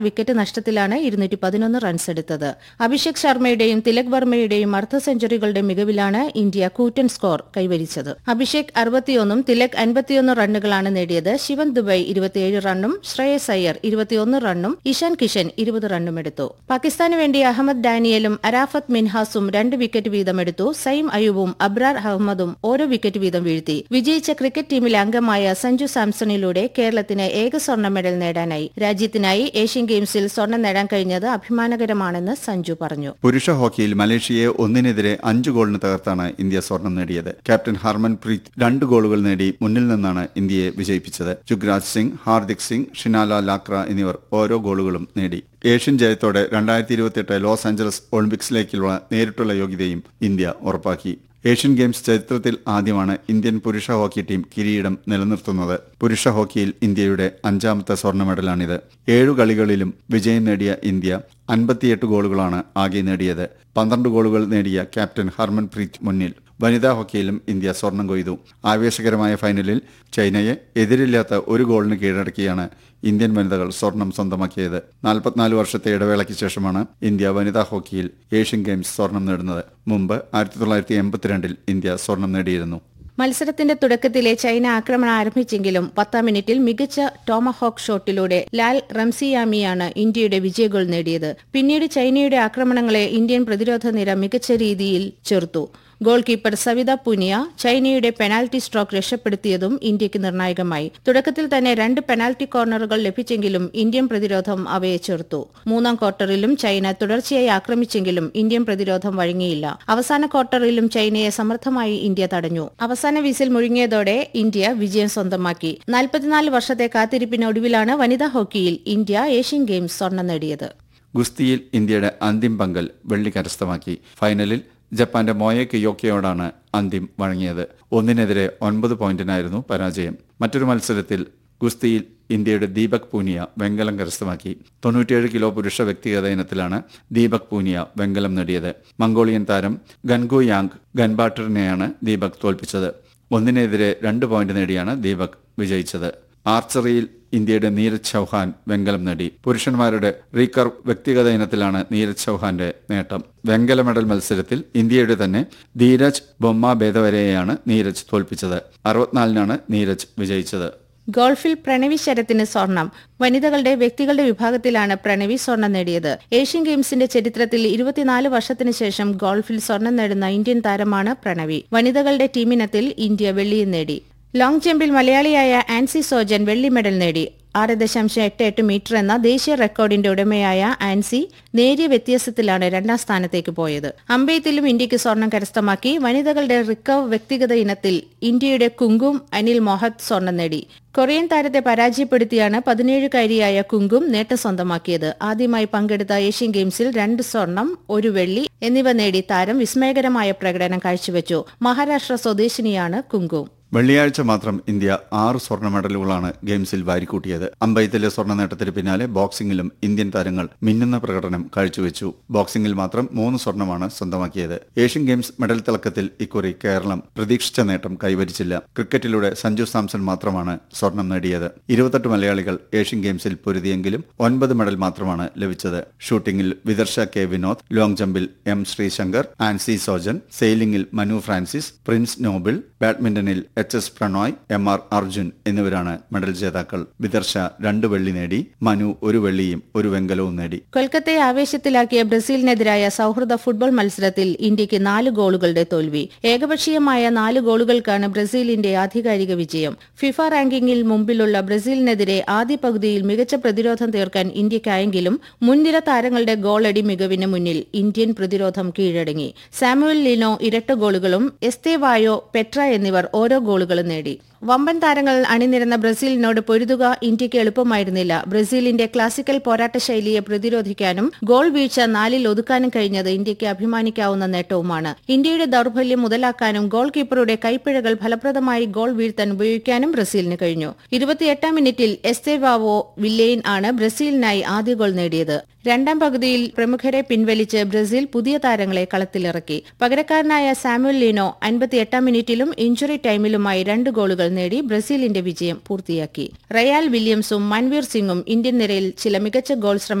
wicket നഷ്ടത്തിലാണ് ഇരുന്നൂറ്റി പതിനൊന്ന് runs എടുത്തത് അഭിഷേക് ശർമ്മയുടെയും തിലക് വർമ്മയുടെയും അർദ്ധ സെഞ്ചുറികളുടെ മികവിലാണ് ഇന്ത്യ കൂറ്റൻ സ്കോർ കൈവരിച്ചത് അഭിഷേക് അറുപത്തിയൊന്നും തിലക് അൻപത്തിയൊന്ന് റണ്ണുകളാണ് നേടിയത് ശിവൻ ദുബൈ ഇരുപത്തിയേഴ് റണ്ണും ശ്രേയസ് അയ്യർ ഇരുപത്തിയൊന്ന് റണ്ണും ഇഷാൻ കിഷൻ ഇരുപത് റണ്ണും എടുത്തു പാകിസ്ഥാന് വേണ്ടി അഹമ്മദ് ഡാനിയലും അരാഫത്ത് മിൻഹാസും രണ്ട് വിക്കറ്റ് വീതം എടുത്തു സൈം അയൂബും അബ്രാർ അഹമ്മദും ഓരോ വിക്കറ്റ് വീതം വീഴ്ത്തി വിജയിച്ച ക്രിക്കറ്റ് ടീമിലെ അംഗമായ സഞ്ജു സാംസണിലൂടെ കേരളത്തിന് ഏക സ്വർണ്ണ മെഡൽ നേടാനായി രാജ്യത്തിനായി ഏഷ്യൻ ഗെയിംസിൽ സ്വർണം നേടാൻ കഴിഞ്ഞത് അഭിമാനകരമാണെന്ന് സഞ്ജു പറഞ്ഞു പുരുഷ ഹോക്കിയിൽ മലേഷ്യയെ ഒന്നിനെതിരെ അഞ്ച് ഗോളിന് തകർത്താണ് ഇന്ത്യ സ്വർണം നേടിയത് ക്യാപ്റ്റൻ ഹർമൻ പ്രീത് രണ്ട് ഗോളുകൾ നേടി മുന്നിൽ നിന്നാണ് ഇന്ത്യയെ വിജയിപ്പിച്ചത് ജുഗ്രാജ് സിംഗ് ഹാർദിക് സിംഗ് ഷിനാല ലാക്ര എന്നിവർ ഓരോ ഗോളുകളും നേടി ഏഷ്യൻ ജയത്തോടെ രണ്ടായിരത്തി ഇരുപത്തിയെട്ട് ലോസ് ആഞ്ചലസ് ഒളിമ്പിക്സിലേക്കുള്ള നേരിട്ടുള്ള യോഗ്യതയും ഇന്ത്യ ഉറപ്പാക്കി ഏഷ്യൻ ഗെയിംസ് ചരിത്രത്തിൽ ആദ്യമാണ് ഇന്ത്യൻ പുരുഷ ഹോക്കി ടീം കിരീടം നിലനിർത്തുന്നത് പുരുഷ ഹോക്കിയിൽ ഇന്ത്യയുടെ അഞ്ചാമത്തെ സ്വർണ്ണ മെഡലാണിത് ഏഴു കളികളിലും വിജയം നേടിയ ഇന്ത്യ അൻപത്തിയെട്ട് ഗോളുകളാണ് ആകെ നേടിയത് പന്ത്രണ്ട് ഗോളുകൾ നേടിയ ക്യാപ്റ്റൻ ഹർമൻ പ്രീത് മുന്നിൽ വനിതാ ഹോക്കിയിലും ഇന്ത്യ സ്വർണം കൊയ്തു ആവേശകരമായ ഫൈനലിൽ ചൈനയെ എതിരില്ലാത്ത ഒരു ഗോളിന് കീഴടക്കിയാണ് ഇന്ത്യൻ വനിതകൾ സ്വർണം സ്വന്തമാക്കിയത് നാൽപ്പത്തിനാല് വർഷത്തെ ഇടവേളയ്ക്ക് ശേഷമാണ് ഇന്ത്യ വനിതാ ഹോക്കിയിൽ ഏഷ്യൻ ഗെയിംസ് സ്വർണം നേടുന്നത് മുമ്പ് ആയിരത്തി തൊള്ളായിരത്തി എൺപത്തിരണ്ടിൽ ഇന്ത്യ സ്വർണം നേടിയിരുന്നു മത്സരത്തിന്റെ തുടക്കത്തിലെ ചൈന ആക്രമണം ആരംഭിച്ചെങ്കിലും പത്താം മിനിറ്റിൽ മികച്ച ടോമഹോക്ക് ഷോട്ടിലൂടെ ലാൽ റംസിയാമിയാണ് ഇന്ത്യയുടെ വിജയഗോൾ നേടിയത് പിന്നീട് ചൈനയുടെ ആക്രമണങ്ങളെ ഇന്ത്യൻ പ്രതിരോധ നിര മികച്ച രീതിയിൽ ചെറുത്തു ഗോൾ കീപ്പർ സവിത പുനിയ ചൈനയുടെ പെനാൽറ്റി സ്ട്രോക്ക് രക്ഷപ്പെടുത്തിയതും ഇന്ത്യക്ക് നിർണായകമായി തുടക്കത്തിൽ തന്നെ രണ്ട് പെനാൽറ്റി കോർണറുകൾ ലഭിച്ചെങ്കിലും ഇന്ത്യൻ പ്രതിരോധം അവയെ ചെറുത്തു മൂന്നാം ക്വാർട്ടറിലും ചൈന തുടർച്ചയായി ആക്രമിച്ചെങ്കിലും ഇന്ത്യൻ പ്രതിരോധം വഴങ്ങിയില്ല അവസാന ക്വാർട്ടറിലും ചൈനയെ സമർത്ഥമായി ഇന്ത്യ തടഞ്ഞു അവസാന വിസിൽ മുഴുങ്ങിയതോടെ ഇന്ത്യ വിജയം സ്വന്തമാക്കി നാൽപ്പത്തിനാല് വർഷത്തെ കാത്തിരിപ്പിനൊടുവിലാണ് വനിതാ ഹോക്കിയിൽ ഇന്ത്യ ഏഷ്യൻ ഗെയിംസ് സ്വർണം നേടിയത് ഗുസ്തിയിൽ ഇന്ത്യയുടെ അന്തിം പങ്കൽ വെള്ളി കരസ്ഥമാക്കി ഫൈനലിൽ ജപ്പാന്റെ മോയക്ക് യോക്കയോടാണ് അന്തിം വഴങ്ങിയത് ഒന്നിനെതിരെ ഒൻപത് പോയിന്റിനായിരുന്നു പരാജയം മറ്റൊരു മത്സരത്തിൽ ഗുസ്തിയിൽ ഇന്ത്യയുടെ ദീപക് പൂനിയ വെങ്കലം കരസ്ഥമാക്കി തൊണ്ണൂറ്റിയേഴ് കിലോ പുരുഷ വ്യക്തിഗത ഇനത്തിലാണ് ദീപക് പൂനിയ വെങ്കലം നേടിയത് മംഗോളിയൻ താരം ഗൻഗു യാങ് ഗൻബാട്ടറിനെയാണ് ദീപക് തോൽപ്പിച്ചത് ഒന്നിനെതിരെ രണ്ട് പോയിന്റ് നേടിയാണ് ദീപക് വിജയിച്ചത് ആർച്ചറിയിൽ ഇന്ത്യയുടെ നീരജ് ചൌഹാൻ വെങ്കലം നേടി പുരുഷന്മാരുടെ റീകർവ് വ്യക്തിഗത ഇനത്തിലാണ് നീരജ് ചൌഹാന്റെ നേട്ടം വെങ്കല മെഡൽ മത്സരത്തിൽ ഇന്ത്യയുടെ തന്നെ ധീരജ് ബൊമ്മ ഭേദവരെയാണ് നീരജ് തോൽപ്പിച്ചത് അറുപത്തിനാലിനാണ് നീരജ് വിജയിച്ചത് ഗോൾഫിൽ പ്രണവി ശരത്തിന് സ്വർണം വനിതകളുടെ വ്യക്തികളുടെ വിഭാഗത്തിലാണ് പ്രണവി സ്വർണം നേടിയത് ഏഷ്യൻ ഗെയിംസിന്റെ ചരിത്രത്തിൽ ഇരുപത്തിനാല് വർഷത്തിന് ശേഷം ഗോൾഫിൽ സ്വർണം നേടുന്ന ഇന്ത്യൻ താരമാണ് പ്രണവി വനിതകളുടെ ടീമിനത്തിൽ ഇന്ത്യ വെള്ളിയും നേടി ലോങ് ജമ്പിൽ മലയാളിയായ ആൻസി സോജൻ വെള്ളി മെഡൽ നേടി ആറ് ദശാംശം എട്ട് എട്ട് മീറ്റർ എന്ന ദേശീയ റെക്കോർഡിന്റെ ഉടമയായ ആൻസി നേരിയ വ്യത്യാസത്തിലാണ് രണ്ടാം സ്ഥാനത്തേക്ക് പോയത് അമ്പെയ്ത്തിലും ഇന്ത്യക്ക് സ്വർണം കരസ്ഥമാക്കി വനിതകളുടെ റിക്കർവ് വ്യക്തിഗത ഇനത്തിൽ ഇന്ത്യയുടെ കുങ്കും അനിൽ മൊഹത്ത് സ്വർണം നേടി കൊറിയൻ താരത്തെ പരാജയപ്പെടുത്തിയാണ് പതിനേഴുകാരിയായ കുങ്കും നേട്ടം സ്വന്തമാക്കിയത് ആദ്യമായി പങ്കെടുത്ത ഏഷ്യൻ ഗെയിംസിൽ രണ്ട് സ്വർണം ഒരു വെള്ളി എന്നിവ നേടി താരം വിസ്മയകരമായ പ്രകടനം കാഴ്ചവെച്ചു മഹാരാഷ്ട്ര സ്വദേശിനിയാണ് കുങ്കും വെള്ളിയാഴ്ച മാത്രം ഇന്ത്യ ആറ് സ്വർണ്ണ മെഡലുകളാണ് ഗെയിംസിൽ വാരിക്കൂട്ടിയത് അമ്പയത്തിലെ സ്വർണ്ണ നേട്ടത്തിന് പിന്നാലെ ബോക്സിംഗിലും ഇന്ത്യൻ താരങ്ങൾ മിന്നുന്ന പ്രകടനം കാഴ്ചവെച്ചു ബോക്സിംഗിൽ മാത്രം മൂന്ന് സ്വർണ്ണമാണ് സ്വന്തമാക്കിയത് ഏഷ്യൻ ഗെയിംസ് മെഡൽ തിളക്കത്തിൽ ഇക്കുറി കേരളം പ്രതീക്ഷിച്ച നേട്ടം കൈവരിച്ചില്ല ക്രിക്കറ്റിലൂടെ സഞ്ജു സാംസൺ മാത്രമാണ് സ്വർണം നേടിയത് ഇരുപത്തെട്ട് മലയാളികൾ ഏഷ്യൻ ഗെയിംസിൽ പൊരുതിയെങ്കിലും ഒൻപത് മെഡൽ മാത്രമാണ് ലഭിച്ചത് ഷൂട്ടിംഗിൽ വിദർശ കെ വിനോദ് ലോങ് ജമ്പിൽ എം ശ്രീശങ്കർ ആൻസി സോജൻ സെയിലിംഗിൽ മനു ഫ്രാൻസിസ് പ്രിൻസ് നോബിൾ ബാഡ്മിന്റണിൽ H S Prannoy M R Arjun എന്നിവരാണ് മെഡൽ ജേതാക്കൾ വിദർശ രണ്ട് വെള്ളി നേടി മനു ഒരു വെള്ളിയും ഒരു വെങ്കലവും നേടി കൊൽക്കത്തയെ ആവേശത്തിലാക്കിയ ബ്രസീലിനെതിരായ സൌഹൃദ ഫുട്ബോൾ മത്സരത്തിൽ ഇന്ത്യക്ക് നാല് ഗോളുകളുടെ തോൽവി ഏകപക്ഷീയമായ നാല് ഗോളുകൾക്കാണ് ബ്രസീലിന്റെ ആധികാരിക വിജയം ഫിഫ റാങ്കിങ്ങിൽ മുമ്പിലുള്ള ബ്രസീലിനെതിരെ ആദ്യ പകുതിയിൽ മികച്ച പ്രതിരോധം തീർക്കാൻ ഇന്ത്യക്കായെങ്കിലും മുൻനിര താരങ്ങളുടെ ഗോളടി മികവിന് മുന്നിൽ ഇന്ത്യൻ പ്രതിരോധം കീഴടങ്ങി സാമുവൽ ലിനോ ഇരട്ട ഗോളുകളും എസ്തേവായോ പെട്ര എന്നിവർ ഓരോ ഗോളുകളും നേടി വമ്പൻ താരങ്ങൾ അണിനിരന്ന ബ്രസീലിനോട് പൊരുതുക ഇന്ത്യക്ക് എളുപ്പമായിരുന്നില്ല ബ്രസീലിന്റെ ക്ലാസിക്കൽ പോരാട്ട ശൈലിയെ പ്രതിരോധിക്കാനും ഗോൾ വീഴ്ച നാലിൽ ഒതുക്കാനും കഴിഞ്ഞത് ഇന്ത്യക്ക് അഭിമാനിക്കാവുന്ന നേട്ടവുമാണ് ഇന്ത്യയുടെ ദൌർബല്യം മുതലാക്കാനും ഗോൾ കീപ്പറുടെ കൈപ്പിഴകൾ ഫലപ്രദമായി ഗോൾ വീഴ്ത്താൻ ഉപയോഗിക്കാനും ബ്രസീലിന് കഴിഞ്ഞു ഇരുപത്തിയെട്ടാം മിനിറ്റിൽ എസ്തേവാവോ വില്ലെയിൻ ആണ് ബ്രസീലിനായി ആദ്യ ഗോൾ നേടിയത് രണ്ടാം പകുതിയിൽ പ്രമുഖരെ പിൻവലിച്ച് ബ്രസീൽ പുതിയ താരങ്ങളെ കളത്തിലിറക്കി പകരക്കാരനായ സാമുവൽ ലീനോ അൻപത്തിയെട്ടാം മിനിറ്റിലും ഇഞ്ചുറി ടൈമിലുമായി രണ്ട് ഗോളുകൾ നേടി ബ്രസീലിന്റെ വിജയം പൂർത്തിയാക്കി റയാൽ വില്യംസും മൻവീർ സിംഗും ഇന്ത്യൻ നിരയിൽ ചില മികച്ച ഗോൾ ശ്രമങ്ങൾ